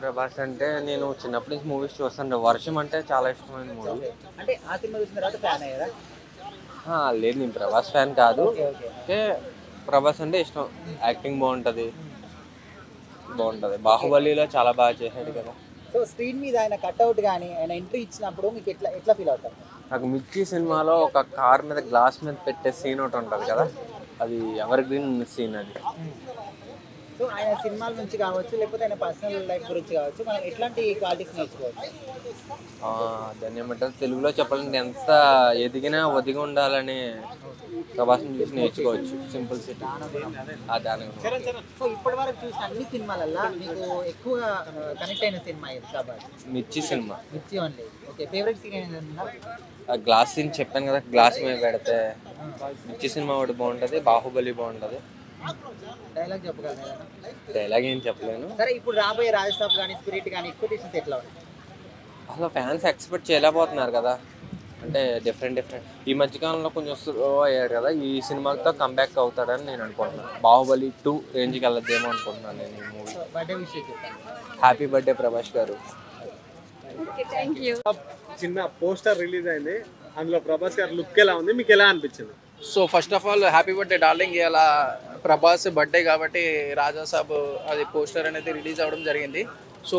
ప్రభాస్ అంటే నేను చిన్నప్పటి నుంచి మూవీస్ చూస్తాను వర్షం అంటే చాలా ఇష్టమైన మూవీ అంటే ఆ సినిమా చూసిన తర్వాత ఫ్యాన్ అయ్యారా లేదు నేను ప్రభాస్ ఫ్యాన్ కాదు ఓకే ఓకే అంటే ప్రభాస్ అంటే ఇష్టం యాక్టింగ్ బాగుంటుంది బాగుంటుంది బాహుబలిలో చాలా బాగా చేశాడు కదా సో స్క్రీన్ మీద ఆయన కట్అవుట్ కానీ ఆయన ఎంట్రీ ఇచ్చినప్పుడు మీకు ఎట్లా ఎట్లా ఫీల్ అవుతారు నాకు మిర్చి సినిమాలో ఒక కార్ మీద గ్లాస్ మీద పెట్టే సీన్ ఒకటి ఉంటుంది కదా అది ఎవర్ గ్రీన్ సీన్ అది సో ఆయన సినిమాల నుంచి కావచ్చు లేకపోతే ఆయన పర్సనల్ లైఫ్ గురించి కావచ్చు మనం ఎట్లాంటి క్వాలిటీస్ నేర్చుకోవచ్చు ఆ, దాన్ని ఏమంటారు తెలుగులో చెప్పాలంటే ఎంత ఎదిగినా ఒదిగి ఉండాలని ప్రభాస్ని చూసి నేర్చుకోవచ్చు సింపుల్ సిటీ ఆ దాని సో ఇప్పటి వరకు చూసిన అన్ని సినిమాలల్లో మీకు ఎక్కువగా కనెక్ట్ అయిన సినిమా ఇది షాబాద్ మిర్చి సినిమా మిర్చి ఓన్లీ ఓకే ఫేవరెట్ సీన్ ఏంటంటే ఆ గ్లాస్ సీన్ చెప్పాను కదా గ్లాస్ మీద పెడితే మిర్చి సినిమా ఒకటి బాగుంటుంది బాహుబలి బాగుంటుంది డైలాగ్ చెప్పగలరా డైలాగ్ ఏం చెప్పలేను సరే ఇప్పుడు రాబోయే రాజస్థాప్ కానీ స్పిరిట్ కానీ ఎక్స్పెక్టేషన్స్ ఎట్లా ఉన్నాయి అసలు ఫ్యాన్స్ ఎక్స్పెక్ట్ చేయలేకపోతున్నారు కదా అంటే డిఫరెంట్ డిఫరెంట్ ఈ మధ్యకాలంలో కొంచెం స్లో అయ్యాడు కదా ఈ సినిమాతో కంబ్యాక్ అవుతాడని నేను అనుకుంటున్నాను బాహుబలి టూ రేంజ్కి వెళ్ళద్దేమో అనుకుంటున్నాను నేను ఈ మూవీ సో బర్త్డే విషయం చెప్పండి హ్యాపీ బర్త్డే ప్రభాస్ గారు చిన్న పోస్టర్ రిలీజ్ అయింది అందులో ప్రభాస్ గారి లుక్ ఎలా ఉంది మీకు ఎలా అనిపించింది so first of all happy birthday darling ఇలా ప్రభాస్ బర్త్డే కాబట్టి రాజా సాబ్ అది పోస్టర్ అనేది రిలీజ్ అవ్వడం జరిగింది సో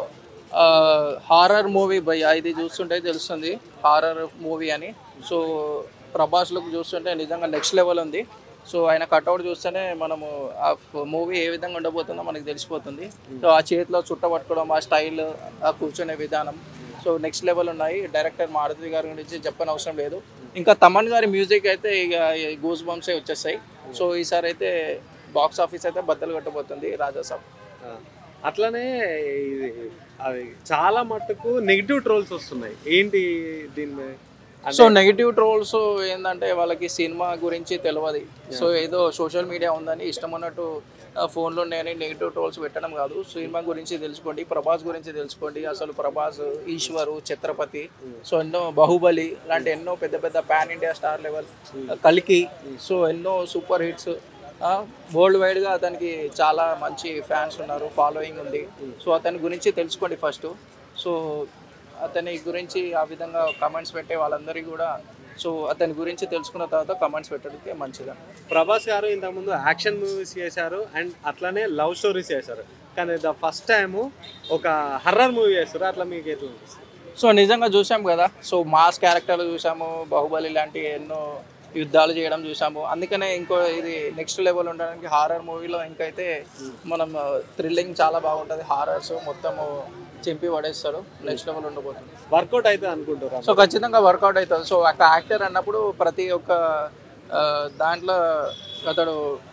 హారర్ మూవీ భయ్య ఇది చూస్తుంటే తెలుస్తుంది హారర్ మూవీ అని సో ప్రభాస్ లుక్ చూస్తుంటే నిజంగా నెక్స్ట్ లెవెల్ ఉంది సో ఆయన కట్అవుట్ చూస్తేనే మనము ఆ మూవీ ఏ విధంగా ఉండబోతుందో మనకి తెలిసిపోతుంది సో ఆ చేతిలో చుట్ట పట్టుకోవడం ఆ స్టైల్ ఆ కూర్చునే విధానం సో నెక్స్ట్ లెవెల్ ఉన్నాయి డైరెక్టర్ మారుతి గారి గురించి చెప్పని అవసరం లేదు ఇంకా తమన్ గారి మ్యూజిక్ అయితే ఇక గూస్ బంప్సే వచ్చేస్తాయి సో ఈసారి అయితే బాక్స్ ఆఫీస్ అయితే బద్దలు కట్టబోతుంది రాజాసాబ్ ఆ, అట్లనే ఇది అది చాలా మట్టుకు నెగిటివ్ ట్రోల్స్ వస్తున్నాయి ఏంటి దీని మీద? అంటే- సో నెగిటివ్ ట్రోల్స్ ఏంటంటే వాళ్ళకి సినిమా గురించి తెలియదు సో ఏదో సోషల్ మీడియా ఉందని ఇష్టం ఉన్నట్టు ఫోన్లో నేను నెగిటివ్ ట్రోల్స్ పెట్టడం కాదు సినిమా గురించి తెలుసుకోండి ప్రభాస్ గురించి తెలుసుకోండి అసలు ప్రభాస్ ఈశ్వరు ఛత్రపతి సో ఎన్నో బాహుబలి లాంటి ఎన్నో పెద్ద పెద్ద పాన్ ఇండియా స్టార్ లెవెల్ కలికి సో ఎన్నో సూపర్ హిట్స్ వరల్డ్ వైడ్గా అతనికి చాలా మంచి ఫ్యాన్స్ ఉన్నారు ఫాలోయింగ్ ఉంది సో అతని గురించి తెలుసుకోండి ఫస్ట్ సో అతని గురించి ఆ విధంగా కమెంట్స్ పెట్టే వాళ్ళందరికీ కూడా సో అతని గురించి తెలుసుకున్న తర్వాత కమెంట్స్ పెట్టడానికి మంచిది ప్రభాస్ గారు ఇంతకుముందు యాక్షన్ మూవీస్ చేశారు అండ్ అట్లనే లవ్ స్టోరీస్ చేశారు కానీ ద ఫస్ట్ టైం ఒక హర్రర్ మూవీ చేస్తారు అట్లా మీకు ఎట్లా అనిపిస్తుంది? సో నిజంగా చూసాం కదా సో మాస్ క్యారెక్టర్లు చూసాము బాహుబలి లాంటి ఎన్నో యుద్ధాలు చేయడం చూసాము అందుకనే ఇంకో ఇది నెక్స్ట్ లెవెల్ ఉండడానికి హారర్ మూవీలో ఇంకైతే మనం థ్రిల్లింగ్ చాలా బాగుంటుంది హారర్స్ మొత్తం చింపి పడేస్తాడు నెక్స్ట్ లెవెల్ ఉండబోతుంది వర్కౌట్ అయితే అనుకుంటారు సో ఖచ్చితంగా వర్కౌట్ అవుతుంది సో ఒక యాక్టర్ అన్నప్పుడు ప్రతి ఒక్క ఆ, దాంట్లో అతడు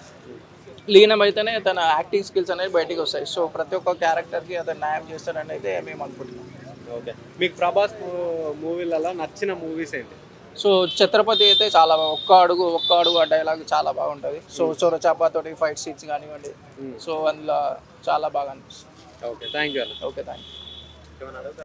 లీనమైతేనే తన యాక్టింగ్ స్కిల్స్ అనేవి బయటికి వస్తాయి సో ప్రతి ఒక్క క్యారెక్టర్కి అతను న్యాయం చేస్తాడని అయితే మేము అనుకుంటున్నాం ఓకే మీకు ప్రభాస్ మూవీలలో నచ్చిన మూవీస్ ఏంటి సో ఛత్రపతి అయితే చాలా బాగా ఒక్క అడుగు ఒక్క అడుగు ఆ డైలాగ్ చాలా బాగుంటుంది సో చొరచాపతోటి ఫైట్ సీన్స్ కానివ్వండి సో అందులో చాలా బాగా అనిపిస్తుంది ఓకే థ్యాంక్ యూ అన్న ఓకే థ్యాంక్ యూ